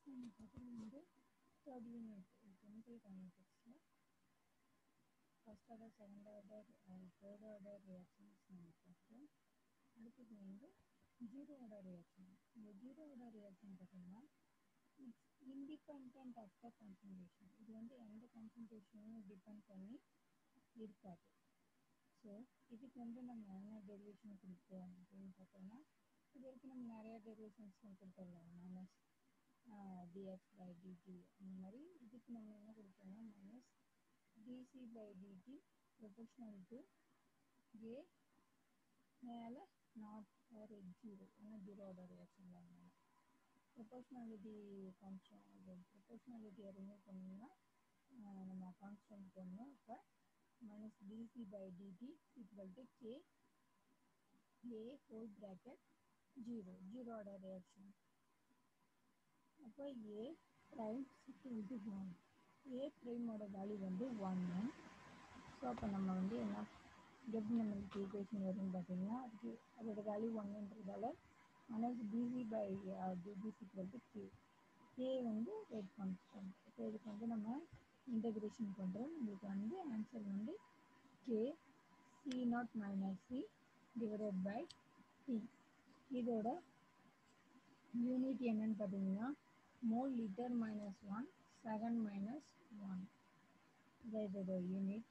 நம்ம பார்க்குறது வந்து தேர்ட் யூனிட் கெமிக்கல் கைனடிக்ஸில் first order second order third order reactions நம்ம பார்க்குறோம் அடுத்தது வந்து ஜீரோ ஆர்டர் ரியாக்ஷன் இந்த ஜீரோ ஆர்டர் ரியாக்ஷன் பார்த்தீங்கன்னா it's independent of the concentration இது வந்து எந்த கான்சன்ட்ரேஷனும் டிபெண்ட் பண்ணி இருக்காது ஸோ இதுக்கு வந்து நம்ம என்ன டெரிவேஷன் கொடுப்போம் அப்படின்னு பார்த்தோம்னா இது வரைக்கும் நம்ம நிறைய டெரிவேஷன்ஸ்லாம் கொடுத்துடலாம் மைனஸ் டிஎக்ஸ் பை டிடி அந்த மாதிரி இதுக்கு நம்ம என்ன கொடுப்போம்னா minus dc by dt proportional to A மேலே நாட் ஆர் ஜீரோ ஏன்னா ஜீரோட ரியாக்ஷனில் இருந்தாலும் ப்ரொபோஷ்னாலிட்டி கான்ஸ்டன்ட் அது ப்ரொபோஷ்னாலிட்டியை ரிமூவ் பண்ணோம்னா நம்ம கான்ஸ்டன்ட் பண்ணோம் இப்போ minus dc by dt equal to k A whole bracket zero ஜீரோட ரியாக்ஷன் அப்போ A prime equal to one A ப்ரைமோட வேல்யூ வந்து ஒன்று ஸோ அப்போ நம்ம வந்து என்ன எப்படி நம்மளுக்கு ஈக்குவேஷன் வரும்னு பார்த்தீங்கன்னா அதுக்கு அதோட வேல்யூ ஒன்றுன்றதால minus dc by dt equal to k k வந்து ரேட் கான்ஸ்டன்ட் இப்போ இதுக்கு வந்து நம்ம இன்டகிரேஷன் பண்ணுறோம் நம்மளுக்கு வந்து ஆன்சர் வந்து k C naught minus C divided by t இதோட யூனிட் என்னன்னு பார்த்தீங்கன்னா mole litre minus one second minus one இதான் இதோட யூனிட்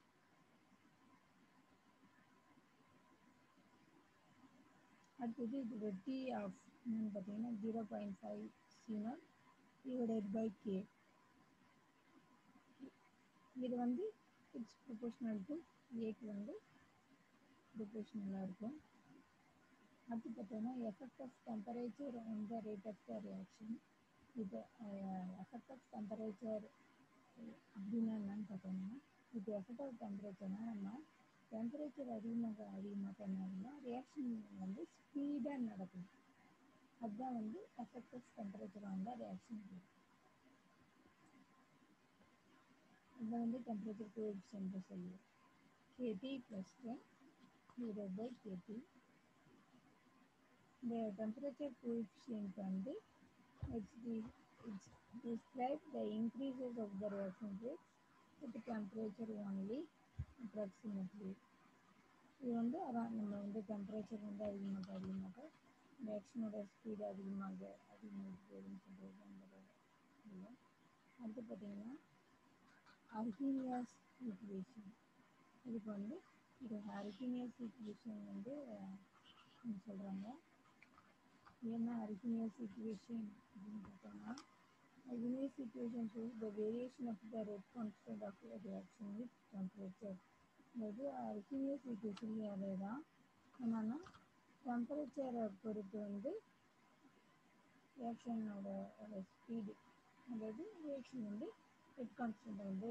அடுத்தது இதோட டி ஆஃப் என்னன்னு பார்த்தீங்கன்னா zero point five C naught divided by k இது வந்து இட்ஸ் ப்ரொபோஷ்னல் டு ஏக்கு வந்து ப்ரொபோஷ்னலாக இருக்கும் அடுத்து பார்த்தோன்னா effect of temperature on the rate of the reaction இது எஃபெக்ட் ஆஃப் டெம்பரேச்சர் அப்படின்னா என்னன்னு பார்த்தோம்னா இது எஃபெக்ட் ஆஃப் டெம்பரேச்சர்னா நம்ம டெம்பரேச்சர் அதிகமாக அதிகமாக பண்ணாங்கன்னா ரியாக்ஷன் வந்து ஸ்பீடாக நடக்கும் அதுதான் வந்து effect of temperature on the reaction இதை வந்து டெம்பரேச்சர் கோஎஃபிஷியன்ட் சொல்லுவோம் kt plus ten divide by kt இந்த டெம்பரேச்சர் கோஎஃபிஷியன்ட் வந்து it's the it's describe the increases of the reaction rate with temperature only approximately இது வந்து அதான் நம்ம வந்து டெம்பரேச்சர் வந்து அதிகமாக அதிகமாக ரியாக்ஷனோட ஸ்பீடு அதிகமாக அதிகமாக போகுதுன்னு சொல்கிறது அந்த இதில் அடுத்து பார்த்தீங்கன்னா அர்கீனியஸ் ஈக்குவேஷன் இதுக்கு வந்து இது அர்கீனியஸ் ஈக்குவேஷன் வந்து சொல்கிறாங்க என்ன அர்கீனியஸ் ஈக்குவேஷன் அப்படின்னு பார்த்தோம்னா Arrhenius equation shows the variation of the rate constant of a reaction with temperature. அதாவது அர்கீனியஸ் ஈக்குவேஷன்லேயும் அதே தான் என்னன்னா டெம்பரேச்சரை பொறுத்து வந்து ரியாக்ஷனோட ஸ்பீடு அதாவது ரியாக்ஷன் வந்து ஹெட் கான்ஸ்டன்ட் வந்து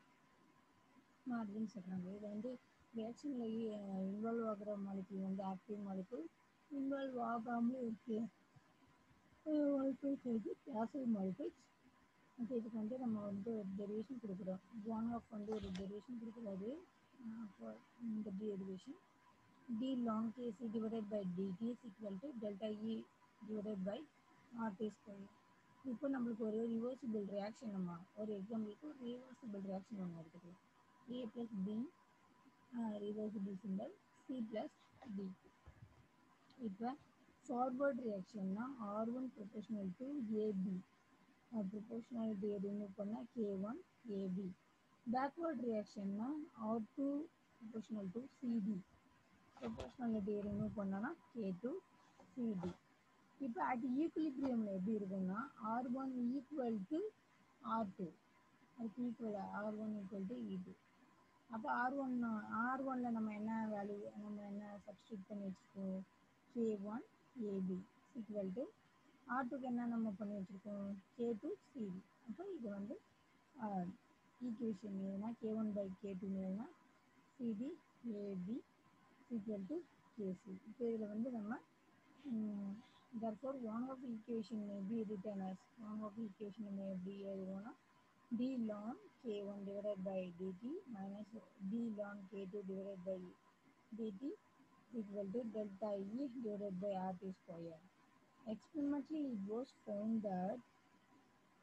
மாறுதுன்னு சொல்கிறாங்க இது வந்து ரியாக்ஷனில் இன்வால்வ் ஆகிற மாலிகுல் வந்து ஆக்டிவ் மாலிகுல் இன்வால்வ் ஆகாமலும் இருக்கு மாலிகுல்ஸ் வந்து பேசிவ் மாலிகுல்ஸ் இப்போ இதுக்கு வந்து நம்ம வந்து ஒரு டெரிவேஷன் கொடுக்குறோம் ஒன் ஆஃப் வந்து ஒரு டெரிவேஷன் கொடுக்குறாரு இந்த derivation d log kc divided by dt is equal to delta E divided by RT square இப்போ நம்மளுக்கு ஒரு ரிவர்சிபிள் ரியாக்ஷன் நம்ம ஒரு எக்ஸாம்பிளுக்கு ஒரு ரிவர்சிபிள் ரியாக்ஷன் ஒன்று இருக்குது A plus B reversible symbol C plus D இப்போ ஃபார்வர்ட் ரியாக்ஷன்னா R one proportional to AB ப்ரொபோஷனாலிட்டியை ரிமூவ் பண்ணால் கே ஒன் ஏபி பேக்வர்ட் ரியாக்ஷன்னா R two proportional to CD ப்ரொபோஷனாலிட்டியை ரிமூவ் பண்ணோன்னா கே டூ சிடி இப்போ அட் ஈக்குலிபிரியமில் எப்படி இருக்குன்னா R one equal to R two அதுக்கு equal R one equal to E two அப்போ ஆர் ஒன் ஆர் ஒனில் நம்ம என்ன வேல்யூ நம்ம என்ன சப்ஸ்டியூட் பண்ணி வச்சுருக்கோம் k one AB equal to R டூக்கு என்ன நம்ம பண்ணி வச்சுருக்கோம் கே டூ சிடி அப்போ இது வந்து ஈக்குவேஷன் எதுனா k one by k two எதுனா CD AB equal to kc இப்போ இதில் வந்து நம்ம therefore one of equation may be written as one of equation may be எழுதுவோம்னா d ln k1 divided by dt minus d ln k2 divided by dt equal to delta E divided by RT square. Experimentally, it was found that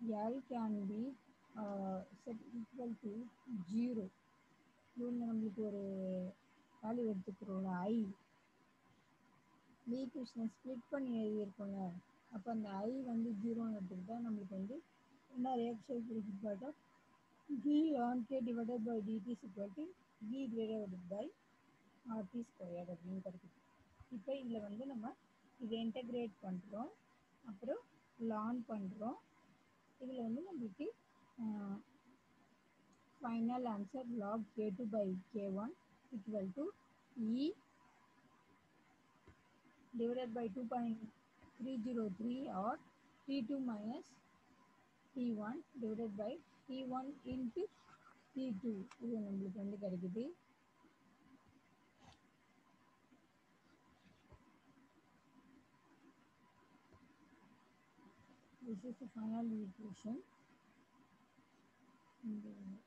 L can be uh, set equal to 0 இவங்க நம்மளுக்கு ஒரு value எடுத்துக்கிறோம்ல ஐ ஈக்குவேஷனை split பண்ணி எழுதியிருக்கோங்க அப்போ அந்த ஐ வந்து ஜீரோன்னு எடுத்துக்கிட்டா நம்மளுக்கு வந்து என்ன ரியாக்ஷன் இருக்கு பார்த்தா d on k divided by dt is equal to d divided by RT square அப்படின்னு கிடைக்குது இப்போ இதில் வந்து நம்ம இதை இன்டகிரேட் பண்ணுறோம் அப்புறம் லான் பண்ணுறோம் இதில் வந்து நம்மளுக்கு final answer log k two by k one equal to e divided by 2.303 or T2 minus T1 divided by T1 into T2 இது நம்மளுக்கு வந்து கிடைக்குது This is the final equation. இந்த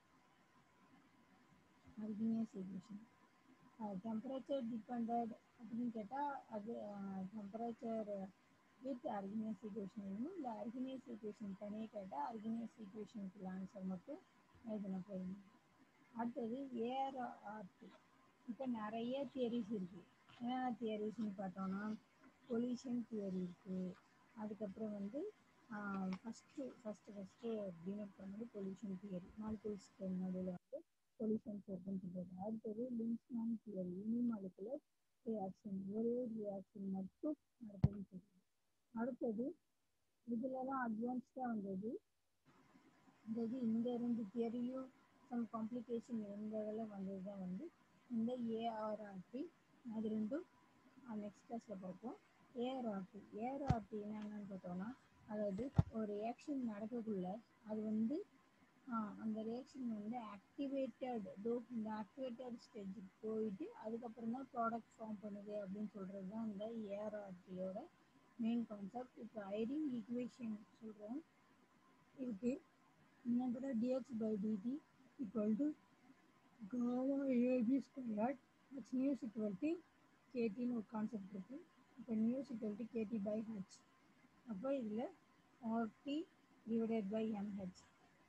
Arrhenius equation. டெம்பரேச்சர் டிபெண்டட் அப்படின்னு கேட்டால் அது temperature with Arrhenius equation எழுதணும் இல்லை அர்கினியஸ் ஈக்குவேஷன் தனியாக கேட்டால் அர்கினியஸ் ஈக்குவேஷனுக்கு ஆன்சர் மட்டும் எழுதின போதும் அடுத்தது ஏஆர்ஆர்டி இப்போ நிறைய தியரிஸ் இருக்குது என்னென்ன தியரிஸ்னு பார்த்தோம்னா பொல்யூஷன் தியரி இருக்குது அதுக்கப்புறம் வந்து ஃபஸ்ட்டு ஃபஸ்ட்டு ஃபஸ்ட்டு அப்படின்னு பண்ணது பொல்யூஷன் தியரி மாலிகுல்ஸ்க்கு நடுவில் வந்து பொல்யூஷன்ஸ் இருக்குன்னு சொல்கிறது அடுத்தது லிங்க்ஸ்மேன் தியரி யூனிமாலிகுலர் ரியாக்ஷன் ஒரே ரியாக்ஷன் மட்டும் நடக்குதுன்னு சொல்கிறது அடுத்தது இதுலலாம் அட்வான்ஸ்டாக வந்தது அதாவது இந்த ரெண்டு தியரியும் சம் காம்ப்ளிகேஷன் இருந்ததில் வந்தது தான் வந்து இந்த ஏஆர்ஆர்டி அது ரெண்டும் நெக்ஸ்ட் கிளாஸில் பார்ப்போம் ஏஆர்ஆர்டி ஏஆர்ஆர்டி என்னென்னு பார்த்தோம்னா அதாவது ஒரு ரியாக்ஷன் நடக்கக்குள்ள அது வந்து அந்த ரியாக்ஷன் வந்து ஆக்டிவேட்டட் தோ இந்த ஆக்டிவேட்டட் ஸ்டேஜுக்கு போயிட்டு அதுக்கப்புறம் தான் ப்ராடக்ட் ஃபார்ம் பண்ணுது அப்படின்னு சொல்கிறது தான் இந்த ஏஆர்ஆர்டியோட மெயின் கான்செப்ட் இப்போ ஐடின் ஈக்குவேஷன் சொல்கிறேன் இதுக்கு என்ன கூட dx by dt equal to gamma AB square H news equal to கேடின்னு ஒரு கான்செப்ட் இருக்குது இப்போ news equal to kt by H அப்போ இதில் ஆர்டி டிவைடட் பை எம்ஹெச்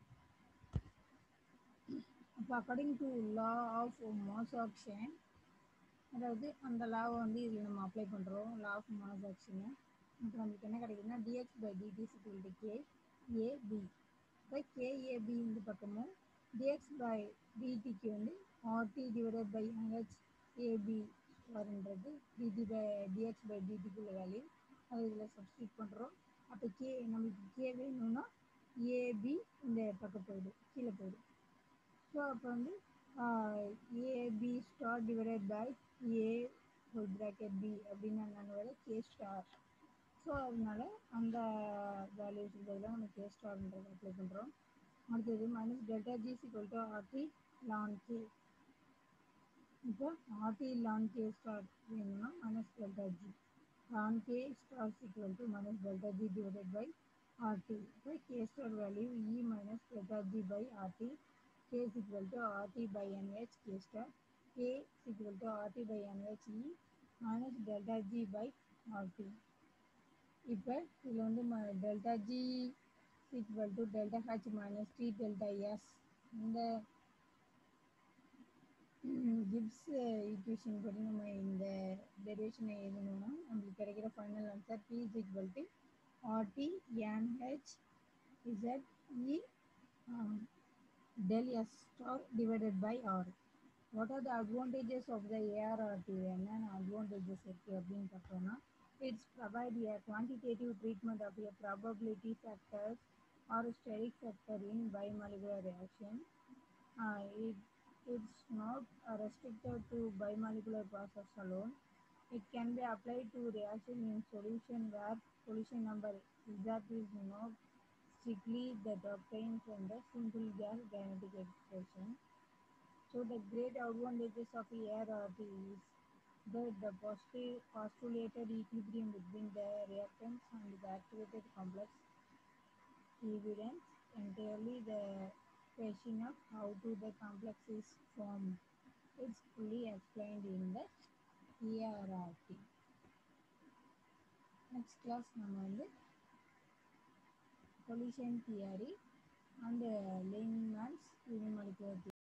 அப்போ according to law of mass action அதாவது அந்த லாவை வந்து இதில் நம்ம அப்ளை பண்ணுறோம் லா ஆஃப் மாசாக்ஷனை அப்போ நமக்கு என்ன கிடைக்குதுன்னா dx by dt equal to k AB இப்போ கேஏபி இந்த பக்கமும் டிஎக்ஸ் பை டிடிக்கு வந்து RT divided by MH AB வருன்றது டிடி பை டிஎக்ஸ் பை டிடிக்குள்ள வேல்யூ அதை இதில் சப்ஸ்டியூட் பண்ணுறோம் அப்போ கே நம்மளுக்கு கே வேணும்னா ஏபி இந்த பக்கம் போயிடும் கீழே போயிடும் ஸோ அப்போ வந்து AB star divided by A whole bracket B அப்படின்னு நான் வர கே ஸ்டார் ஸோ அதனால அந்த வேல்யூஸ் பதிலாக நம்ம கே ஸ்டார்ன்றது அப்ளை பண்ணுறோம் அடுத்தது minus delta G equal to RT ln k இப்போ ஆர்டி லான் கே ஸ்டார் வேணும்னா minus delta G ln k star equal to minus delta G divided by RT இப்போ k star value e minus delta G by RT k is equal to RT by NH K star K is equal to RT by NH E minus delta G by RT இப்போ இதில் வந்து delta G equal to delta H minus T delta S இந்த Gibbs equation படி நம்ம இந்த டெரிவேஷனை எழுதணும்னா நம்மளுக்கு கிடைக்கிற final answer P is equal to RT NH Z e del S star divided by R. What are the advantages of the ARRT? என்னென்ன advantages இருக்கு அப்படின்னு பார்த்தோம்னா it's provide a quantitative treatment of a probability factors or steric factor in bimolecular reaction. Uh, it, it's not uh, restricted to bimolecular process alone. It can be applied to reaction in solution where solution number Z is not strictly that obtained from the simple gas kinetic expression. So the great advantages of ARRT is that the postu- postulated equilibrium between the reactants and the activated complex evidence entirely the question of how to the complex is formed. It's fully explained in the ERRT. Next class நம்ம வந்து collision theory and Layman's unimolecular theory